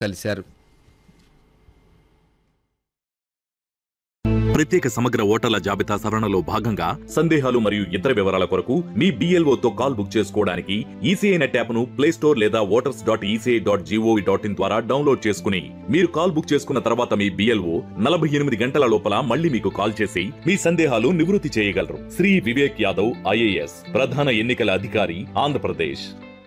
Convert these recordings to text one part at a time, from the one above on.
కలిశారు ప్రత్యేక సమగ్ర ఓటర్ల జాబితా సవరణలో భాగంగా సందేహాలు మరియు ఇతర వివరాల కొరకు మీ BLO తో కాల్ బుక్ చేసుకోవడానికి ఈసీఐ నెట్ యాప్ను ప్లే స్టోర్ లేదా voters dot ECI dot G O V dot in ద్వారా డౌన్లోడ్ చేసుకుని మీరు కాల్ బుక్ చేసుకున్న తర్వాత మీ బిఎల్ఓ నలభై ఎనిమిది గంటల లోపల మళ్ళీ మీకు కాల్ చేసి మీ సందేహాలు నివృత్తి చేయగలరు శ్రీ వివేక్ యాదవ్ ఐఏఎస్ ప్రధాన ఎన్నికల అధికారి ఆంధ్రప్రదేశ్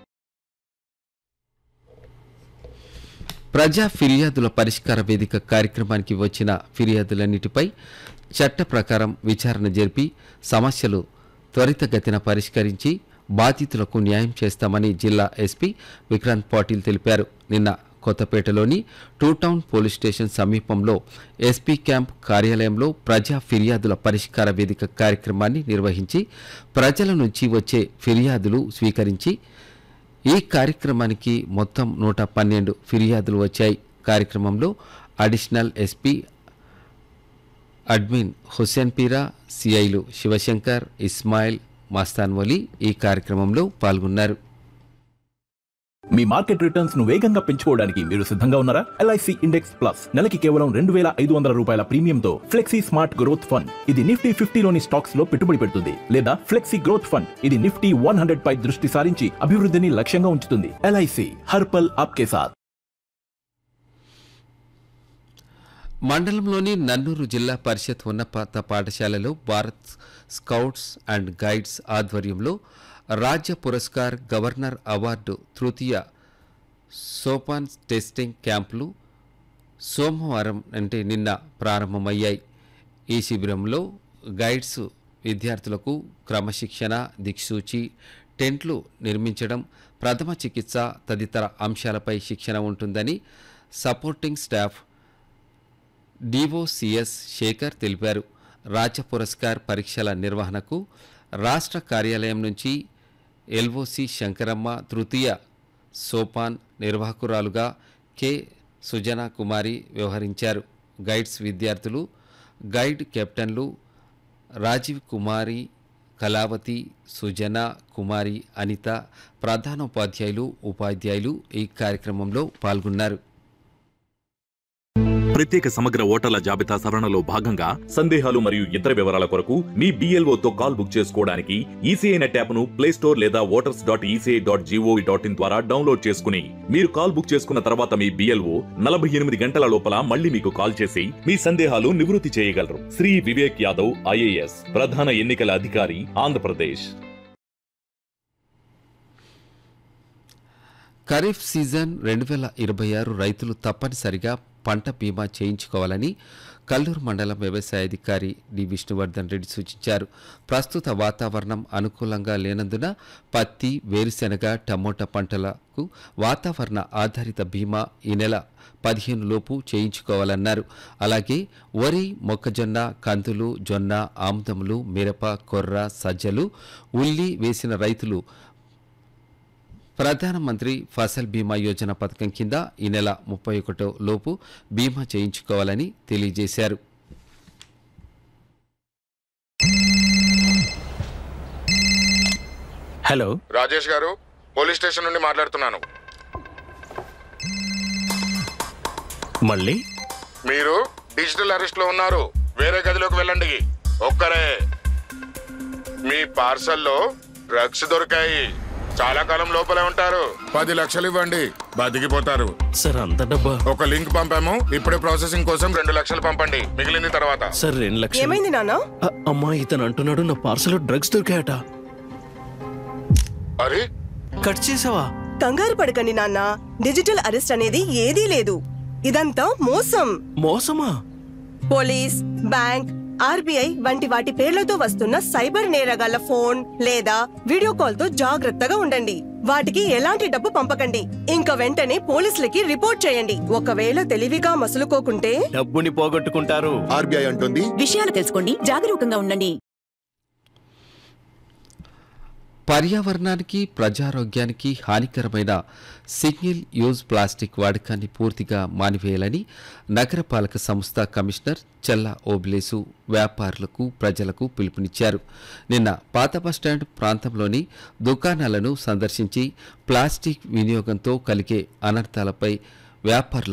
ప్రజా ఫిర్యాదుల పరిష్కార వేదిక కార్యక్రమానికి వచ్చిన ఫిర్యాదులన్నిటిపై చట్ట ప్రకారం విచారణ జరిపి సమస్యలు త్వరితగతిన పరిష్కరించి బాధితులకు న్యాయం చేస్తామని జిల్లా ఎస్పీ విక్రాంత్ పాటిల్ తెలిపారు నిన్న కొత్తపేటలోని టూ టౌన్ పోలీస్ స్టేషన్ సమీపంలో ఎస్పీ క్యాంప్ కార్యాలయంలో ప్రజా ఫిర్యాదుల పరిష్కార వేదిక కార్యక్రమాన్ని నిర్వహించి ప్రజల నుంచి వచ్చే ఫిర్యాదులు స్వీకరించి ఈ కార్యక్రమానికి మొత్తం నూట పన్నెండు ఫిర్యాదులు వచ్చాయి కార్యక్రమంలో additional SP admin Hussain Peera సిఐలు శివశంకర్ ఇస్మాయిల్ మస్తాన్ వలీ ఈ కార్యక్రమంలో పాల్గొన్నారు మీ మార్కెట్ రిటర్న్స్ ను వేగంగా పెంచుకోవడానికి మీరు సిద్ధంగా ఉన్నారా ఎల్ఐసి ఇండెక్స్ ప్లస్ నెలకి కేవలం రెండు వేల ఐదు వందల రూపాయల ప్రీమియంతో ఫ్లెక్సీ స్మార్ట్ గ్రోత్ ఫండ్ ఇది నిఫ్టీ ఫిఫ్టీలోని స్టాక్స్ లో పెట్టుబడి పెడుతుంది లేదా ఫ్లెక్సీ గ్రోత్ ఫండ్ ఇది నిఫ్టీ వన్ హండ్రెడ్ పై దృష్టి సారించి అభివృద్ధిని లక్ష్యంగా ఉంచుతుంది ఎల్ఐసి హర్పల్ ఆప్కే సాత్ మండలంలోని నన్నూరు జిల్లా పరిషత్ ఉన్నత పాఠశాలలో భారత్ స్కౌట్స్ అండ్ గైడ్స్ ఆధ్వర్యంలో రాజ్య పురస్కార్ గవర్నర్ అవార్డు తృతీయ సోపాన్ టెస్టింగ్ క్యాంపులు సోమవారం అంటే నిన్న ప్రారంభమయ్యాయి ఈ శిబిరంలో గైడ్స్ విద్యార్థులకు క్రమశిక్షణ దిక్సూచి టెంట్లు నిర్మించడం ప్రథమ చికిత్స తదితర అంశాలపై శిక్షణ ఉంటుందని సపోర్టింగ్ స్టాఫ్ డిఓసిఎస్ శేఖర్ తెలిపారు రాజ్య పురస్కార్ పరీక్షల నిర్వహణకు రాష్ట్ర కార్యాలయం నుంచి ఎల్ఓసి శంకరమ్మ తృతీయ సోపాన్ నిర్వాహకురాలుగా కె సుజనా కుమారి వ్యవహరించారు గైడ్స్ విద్యార్థులు గైడ్ కెప్టెన్లు రాజీవ్ కుమారి కళావతి సుజన కుమారి అనిత ప్రధానోపాధ్యాయులు ఉపాధ్యాయులు ఈ కార్యక్రమంలో పాల్గొన్నారు ప్రత్యేక సమగ్ర ఓటర్ల జాబితా సవరణలో భాగంగా సందేహాలు మరియు ఇతర వివరాల కొరకు మీ BLO తో కాల్ బుక్ చేసుకోవడానికి ఈసీఐ నెట్ యాప్ను ప్లే స్టోర్ లేదా voters dot ECI dot G O V dot in ద్వారా డౌన్లోడ్ చేసుకుని మీరు కాల్ బుక్ చేసుకున్న తర్వాత మీ బిఎల్ఓ నలభై ఎనిమిది గంటల లోపల మళ్ళీ మీకు కాల్ చేసి మీ సందేహాలు నివృత్తి చేయగలరు శ్రీ వివేక్ యాదవ్ ఐఏఎస్ ప్రధాన ఎన్నికల అధికారి ఆంధ్రప్రదేశ్ ఖరీఫ్ సీజన్ రెండు వేల ఇరవై ఆరు రైతులు తప్పనిసరిగా పంట బీమా చేయించుకోవాలని కల్లూరు మండలం వ్యవసాయాధికారి డి విష్ణువర్ధన్ రెడ్డి సూచించారు ప్రస్తుత వాతావరణం అనుకూలంగా లేనందున పత్తి వేరుశెనగ టమోటా పంటలకు వాతావరణ ఆధారిత బీమా ఈ నెల పదిహేను లోపు చేయించుకోవాలన్నారు అలాగే వరి మొక్కజొన్న కందులు జొన్న ఆముదములు మిరప కొర్ర సజ్జలు ఉల్లి వేసిన రైతులు ప్రధానమంత్రి ఫసల్ బీమా యోజన పథకం కింద ఈ నెల ముప్పై ఒకటో లోపు బీమా చేయించుకోవాలని తెలియజేశారు హలో రాజేష్ గారు పోలీస్ స్టేషన్ నుండి మాట్లాడుతున్నాను మళ్ళీ మీరు డిజిటల్ అరెస్ట్ లో ఉన్నారు వేరే గదిలోకి వెళ్ళండి ఒక్కరే మీ పార్సల్లో డ్రగ్స్ దొరికాయి చాలా కాలం లోపలే ఉంటారు పది లక్షలు ఇవ్వండి బతికిపోతారు సార్ అంత డబ్బా ఒక లింక్ పంపాము ఇప్పుడే ప్రాసెసింగ్ కోసం రెండు లక్షలు పంపండి మిగిలింది తర్వాత సార్ రెండు లక్షలు ఏమైంది నాన్న అ- అమ్మా ఇతను అంటున్నాడు నా పార్సల్ డ్రగ్స్ దొరికాయట అరే కట్ చేసావా కంగారు పడకండి నాన్న డిజిటల్ అరెస్ట్ అనేది ఏదీ లేదు ఇదంతా మోసం మోసమా పోలీస్ బ్యాంక్ ఆర్బీఐ వంటి వాటి పేర్లతో వస్తున్న సైబర్ నేరగాళ్ల ఫోన్ లేదా వీడియో కాల్ తో జాగ్రత్తగా ఉండండి వాటికి ఎలాంటి డబ్బు పంపకండి ఇంకా వెంటనే పోలీసులకి రిపోర్ట్ చేయండి ఒకవేళ తెలివిగా మసులుకోకుంటే డబ్బుని పోగొట్టుకుంటారు ఆర్బీఐ అంటుంది విషయాలు తెలుసుకోండి జాగరూకంగా ఉండండి పర్యావరణానికి ప్రజారోగ్యానికి హానికరమైన సింగిల్ యూజ్ ప్లాస్టిక్ వాడకాన్ని పూర్తిగా మానివేయాలని నగరపాలక సంస్థ కమిషనర్ చల్లా ఓబ్లేసు వ్యాపారులకు ప్రజలకు పిలుపునిచ్చారు నిన్న పాత బస్టాండ్ ప్రాంతంలోని దుకాణాలను సందర్శించి ప్లాస్టిక్ వినియోగంతో కలిగే అనర్థాలపై వ్యాపారుల